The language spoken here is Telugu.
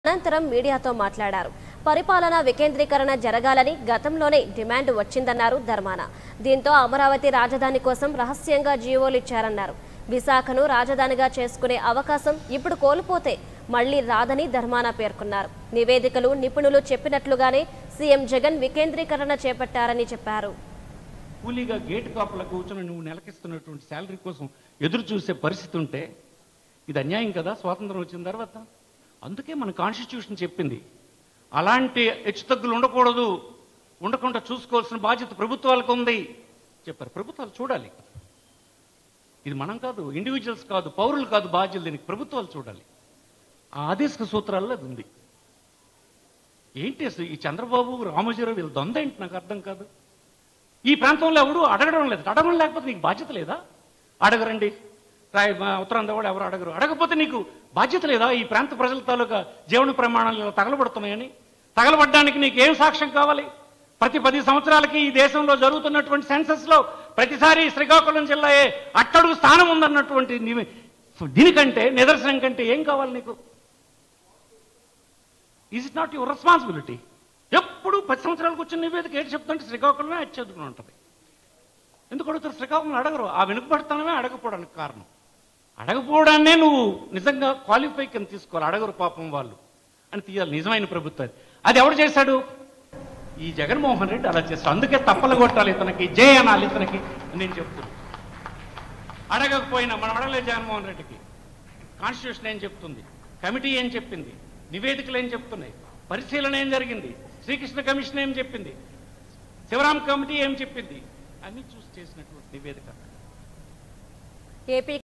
అనంతరం మీడియాతో మాట్లాడారు పరిపాలన వికేంద్రీకరణ జరగాలని గతంలోనే డిమాండ్ వచ్చిందన్నారు ధర్మాన దీంతో అమరావతి రాజధాని కోసం రహస్యంగా జీవోలు ఇచ్చారన్నారు విశాఖను రాజధానిగా చేసుకునే అవకాశం ఇప్పుడు కోల్పోతే మళ్లీ రాదని ధర్మాన పేర్కొన్నారు నివేదికలు నిపుణులు చెప్పినట్లుగానే సీఎం జగన్ వికేంద్రీకరణ చేపట్టారని చెప్పారు కూలీగా గేట్ కాపలా కూర్చొని నువ్వు నెలకిస్తున్నటువంటి శాలరీ కోసం ఎదురు చూసే పరిస్థితి ఉంటే ఇది అన్యాయం కదా స్వాతంత్రం వచ్చిన తర్వాత అందుకే మన కాన్స్టిట్యూషన్ చెప్పింది అలాంటి హెచ్చుతగ్గులు ఉండకూడదు ఉండకుండా చూసుకోవాల్సిన బాధ్యత ప్రభుత్వాలకు ఉంది చెప్పారు ప్రభుత్వాలు చూడాలి ఇది మనం కాదు ఇండివిజువల్స్ కాదు పౌరులు కాదు బాధ్యులు దీనికి ప్రభుత్వాలు చూడాలి ఆ ఆదేశ సూత్రాల్లో అది ఉంది ఏంటి అసలు ఈ చంద్రబాబు రామోజీరావు వీళ్ళ దొంద ఏంటి నాకు అర్థం కాదు ఈ ప్రాంతంలో ఎవడు అడగడం లేదు అడగడం లేకపోతే నీకు బాధ్యత లేదా అడగరండి రాయ మా ఉత్తరాంధ్ర కూడా ఎవరు అడగరు అడగకపోతే నీకు బాధ్యత లేదా ఈ ప్రాంత ప్రజల తాలూకా జీవన ప్రమాణాలు ఇలా తగలబడుతున్నాయని తగలబడ్డానికి నీకు ఏం సాక్ష్యం కావాలి ప్రతి పది సంవత్సరాలకి ఈ దేశంలో జరుగుతున్నటువంటి సెన్సస్ లో ప్రతిసారి శ్రీకాకుళం జిల్లాయే అట్టడుగు స్థానం ఉందన్నటువంటి ని- దీనికంటే నిదర్శనం కంటే ఏం కావాలి నీకు is it not your responsibility ఎప్పుడు పది సంవత్సరాలకు వచ్చిన నివేదిక ఏంటి చెప్తుంటే శ్రీకాకుళమే అత్యద్భుతం ఉంటుంది ఎందుకు అడుగుతారు శ్రీకాకుళం అడగరు ఆ వెనుకబడతానమే అడగపోవడానికి కారణం అడగపోవడాన్నే నువ్వు నిజంగా క్వాలిఫై కింద తీసుకోవాలి అడగరు పాపం వాళ్ళు అని తీయాలి నిజమైన ప్రభుత్వం అది ఎవడు చేశాడు ఈ జగన్మోహన్ రెడ్డి అలా చేస్తాడు అందుకే తప్పలు కొట్టాలి ఇతనికి జే అనాలి ఇతనికి అని నేను చెప్తున్నాను అడగకపోయినా మనం అడగలేదు జగన్మోహన్ రెడ్డికి కాన్స్టిట్యూషన్ ఏం చెప్తుంది కమిటీ ఏం చెప్పింది నివేదికలు ఏం చెప్తున్నాయి పరిశీలన ఏం జరిగింది శ్రీకృష్ణ కమిషన్ ఏం చెప్పింది శివరాం కమిటీ ఏం చెప్పింది అన్ని చూసి చేసినటువంటి నివేదిక ఏపీ